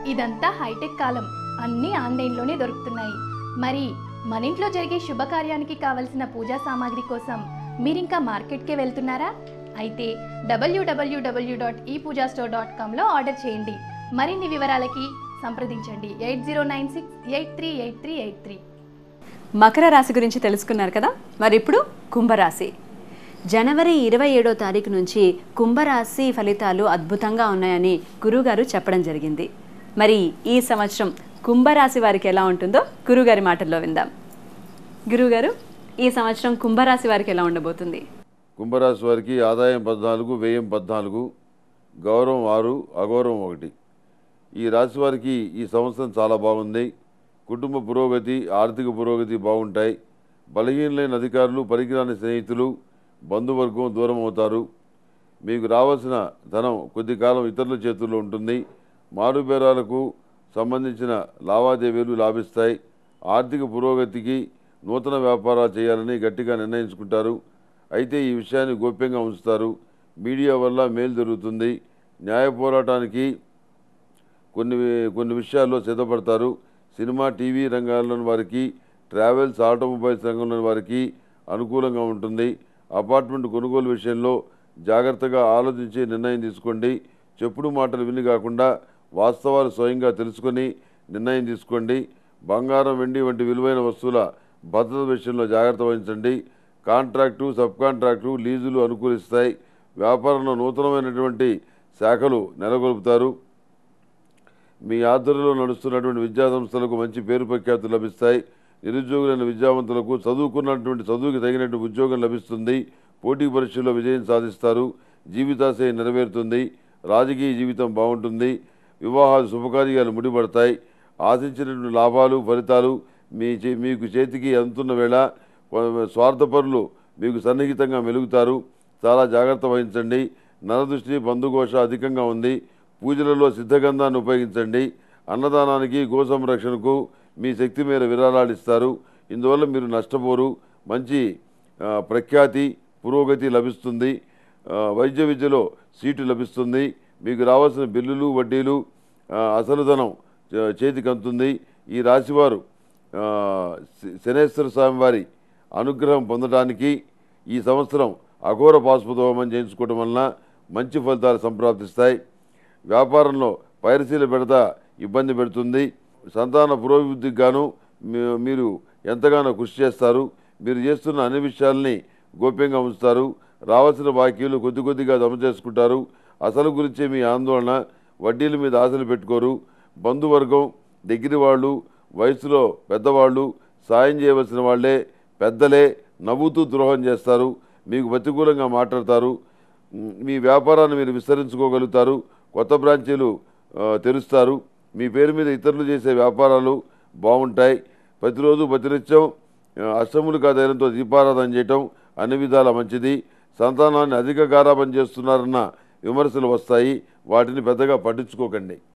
ఇదంతా హైటెక్ కాలం అన్నీ ఆన్లైన్లోనే దొరుకుతున్నాయి మరి మన ఇంట్లో జరిగే శుభకార్యానికి కావలసిన పూజా సామాగ్రి కోసం మీరింకా మార్కెట్కే వెళ్తున్నారా అయితే W W W dot e Pooja store dot కామ్లో ఆర్డర్ చేయండి మరిన్ని వివరాలకి సంప్రదించండి eight zero nine six eight three eight three eight three మకర రాశి గురించి తెలుసుకున్నారు కదా మరి ఇప్పుడు కుంభరాశి జనవరి ఇరవై ఏడో తారీఖు నుంచి కుంభరాశి ఫలితాలు అద్భుతంగా ఉన్నాయని గురువుగారు చెప్పడం జరిగింది మరి ఈ సంవత్సరం కుంభరాశి వారికి ఎలా ఉంటుందో గురువుగారి మాటల్లో విందాం గురువుగారు ఈ సంవత్సరం కుంభరాశి వారికి ఎలా ఉండబోతుంది కుంభరాశి వారికి ఆదాయం పద్నాలుగు వ్యయం పద్నాలుగు గౌరవం ఆరు అగౌరవం ఒకటి ఈ రాశి వారికి ఈ సంవత్సరం చాలా బాగుంది కుటుంబ పురోగతి ఆర్థిక పురోగతి బాగుంటాయి బలహీనలైన అధికారులు పరికరాని స్నేహితులు బంధువర్గం దూరం అవుతారు మీకు రావాల్సిన ధనం కొద్ది కాలం ఇతరుల చేతుల్లో ఉంటుంది మారుబేరాలకు సంబంధించిన లావాదేవీలు లాభిస్తాయి ఆర్థిక పురోగతికి నూతన వ్యాపారాలు చేయాలని గట్టిగా నిర్ణయించుకుంటారు అయితే ఈ విషయాన్ని గోప్యంగా ఉంచుతారు మీడియా వల్ల మేలు జరుగుతుంది న్యాయ పోరాటానికి కొన్ని కొన్ని విషయాల్లో సిద్ధపడతారు సినిమా టీవీ రంగాల్లోని వారికి ట్రావెల్స్ ఆటోమొబైల్స్ రంగంలోని వారికి అనుకూలంగా ఉంటుంది అపార్ట్మెంట్ కొనుగోలు విషయంలో జాగ్రత్తగా ఆలోచించి నిర్ణయం తీసుకోండి చెప్పుడు మాటలు విని కాకుండా వాస్తవాలు స్వయంగా తెలుసుకొని నిర్ణయం తీసుకోండి బంగారం వెండి వంటి విలువైన వస్తువుల భద్రత విషయంలో జాగ్రత్త వహించండి కాంట్రాక్టు సబ్ కాంట్రాక్టు లీజులు అనుకూలిస్తాయి వ్యాపారంలో నూతనమైనటువంటి శాఖలు నెలకొల్పుతారు మీ ఆధ్వర్యంలో నడుస్తున్నటువంటి విద్యా సంస్థలకు మంచి పేరు ప్రఖ్యాతులు లభిస్తాయి నిరుద్యోగులైన విద్యావంతులకు చదువుకున్నటువంటి చదువుకి తగినట్టు ఉద్యోగం లభిస్తుంది పోటీ పరీక్షల్లో విజయం సాధిస్తారు జీవితాశయం నెరవేరుతుంది రాజకీయ జీవితం బాగుంటుంది వివాహాలు శుభకార్యాలు ముడిపడతాయి ఆశించినటువంటి లాభాలు ఫలితాలు మీ చే- మీకు చేతికి అందుతున్న వేళ కొ- స్వార్థపరులు మీకు సన్నిహితంగా మెలుగుతారు చాలా జాగ్రత్త వహించండి నరదృష్టి బంధుఘోష అధికంగా ఉంది పూజలలో సిద్ధగంధాన్ని ఉపయోగించండి అన్నదానానికి గో సంరక్షణకు మీ శక్తి మేర విరాళాలిస్తారు ఇందువల్ల మీరు నష్టపోరు మంచి ఆ, ప్రఖ్యాతి పురోగతి లభిస్తుంది ఆ, వైద్య విద్యలో సీటు లభిస్తుంది మీకు రావాల్సిన బిల్లులు వడ్డీలు ఆ, అసలు ధనం చే- చేతికి అందుతుంది ఈ రాశివారు ఆ, శ- శనేశ్వర స్వామి వారి అనుగ్రహం పొందడానికి ఈ సంవత్సరం అఘోర పాశుపత హోమం చేయించుకోవడం వలన మంచి ఫలితాలు సంప్రాప్తిస్తాయి వ్యాపారంలో పైరసీల బెడత ఇబ్బంది పెడుతుంది సంతాన పురోభివృద్ధికి గాను మీ- మీరు ఎంతగానో కృషి చేస్తారు మీరు చేస్తున్న అన్ని విషయాల్ని గోప్యంగా ఉంచుతారు రావాల్సిన బాకీలు కొద్ది కొద్దిగా జమ చేసుకుంటారు అసలు గురించి మీ ఆందోళన వడ్డీల మీద ఆశలు పెట్టుకోరు బంధువర్గం దగ్గర వాళ్ళు వయసులో పెద్దవాళ్ళు సాయం చేయవలసిన వాళ్ళే పెద్దలే నవ్వుతూ ద్రోహం చేస్తారు మీకు ప్రతికూలంగా మాట్లాడతారు మ్, మీ వ్యాపారాన్ని మీరు విస్తరించుకోగలుగుతారు కొత్త బ్రాంచీలు ఆ, తెరుస్తారు మీ పేరు మీద ఇతరులు చేసే వ్యాపారాలు బాగుంటాయి ప్రతిరోజు ప్రతినిత్యం ఆ, అష్టములు కాదైనంతో దీపారాధన చేయటం అన్ని విధాల మంచిది సంతానాన్ని అధిక గారాబం చేస్తున్నారన్న విమర్శలు వస్తాయి వాటిని పెద్దగా పట్టించుకోకండి